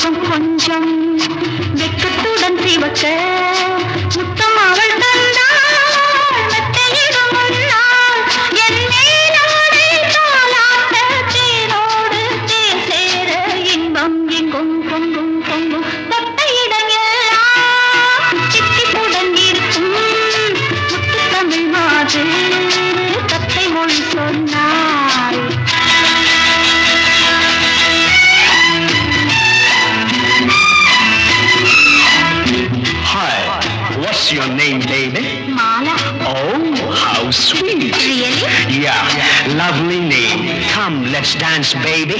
முகம் கொஞ்சம் வெக்கத்துடன் சிவக்க முத்தம் அவள் தந்தாள் மெத்தையிடும் முன்னால் என் மேலாடை தாலாட்ட தேனோடு தேன் சேர இன்பம் எங்கும் பொங்கும் பொங்கும் தொட்ட இடம் எல்லாம் சித்திப்புடன் இருக்கும் முத்து தமிழ் மாது தத்தை மொழி சொன்னாள் Hi, what's your name, baby? Mala Oh, how sweet. Really? Yeah, lovely name. Come, let's dance, baby.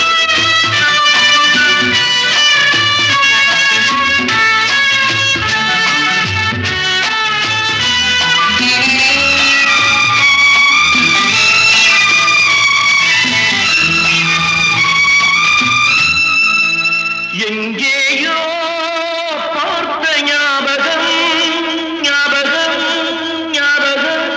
எங்கேயோ பார்த்த ஞாபகம் ஞாபகம் ஞாபகம்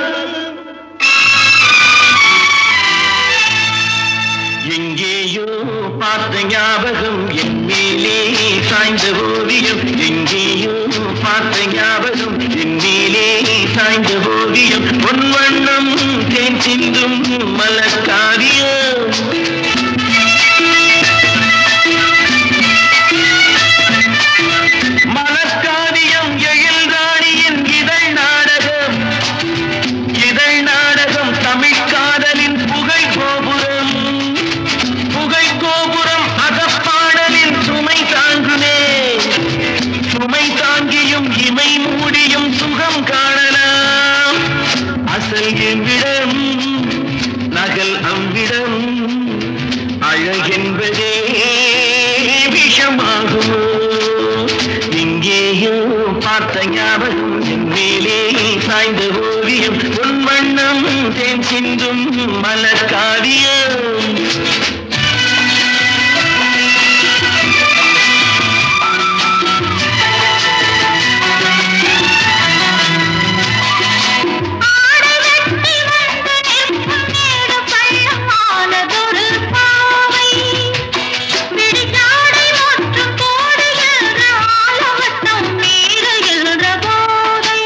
எங்கேயோ பார்த்த ஞாபகம் என் மேலே சாய்ந்த ஓவியம் எங்கேயோ பார்த்த ஞாபகம் என் மேலே சாய்ந்த ஓவியம் பொன் வண்ணம் தேன் சிந்தும் மலக்காவியம் மலக்காவியம் எழில் ராணியின் இதழ் நாடகம் இதழ் நாடகம் தமிழ் காதலின் புகை கோபுரம் புகை கோபுரம் அகப்பாடலின் சுமை தாங்குமே சுமை தாங்கியும் இமை மூடியும் சுகம் காணலாம் அசல் எவ்விடம் நகல் அவ்விடம் அழகென்பதே விஷமாகுமோ எங்கேயோ பார்த்த ஞாபகம் என் மேலே சாய்ந்த ஓவியம் உன் வண்ணம் தேன் சிந்தும் மலக்காவியம் ஆடவெட்டி வந்து நிற்கும் நேடு பள்ளமானதொரு பாவை. விடிகாலை முற்றும் போடுகின்ற ஆலவட்டம் மீறுகின்ற போதை.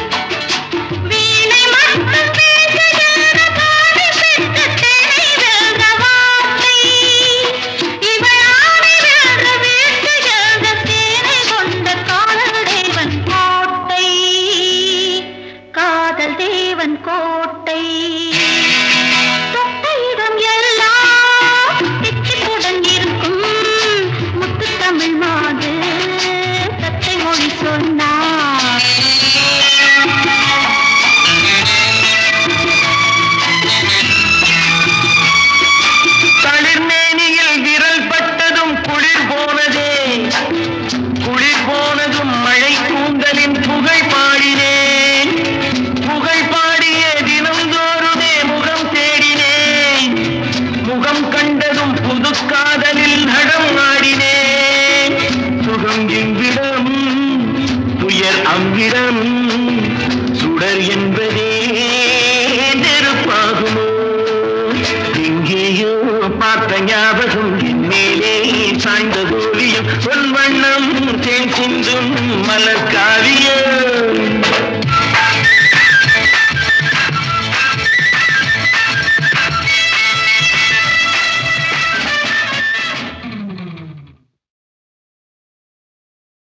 வீணை மட்டும் பேசுகின்ற பாவை பெற்ற தேனை வென்ற வார்த்தை. இவள் ஆணை வென்ற வீழ்த்துகின்ற தேனை கொண்ட காதல் தேவன் கோட்டை காதல் தேவன் கோட்டை தொட்ட இடம் எல்லாம் தித்திப்புடன் இருக்கும் முத்து தமிழ் மாது தத்தை மொழி சொன்னார் தளிர்மேனியில் விரல் பட்டதும் குளிர் போனதே குளிர் போனதும் மழை கூந்தலின் புகழ் பாடினேன் புகழ் பாடிய தினந்தோறுமே முகம் தேடினேன் முகம் கண்டதும் புது காதலில் நடம் ஆடினேன் சுகம் எவ்விடம் துயர் அவ்விடம் சுடர் என்பதே நெருப்பாகுமோ எங்கேயோ பார்த்த ஞாபகம் என் மேலே சாய்ந்த கோலியம் பொன் வண்ணம் தேன் சிந்தும் மலர் காவியம்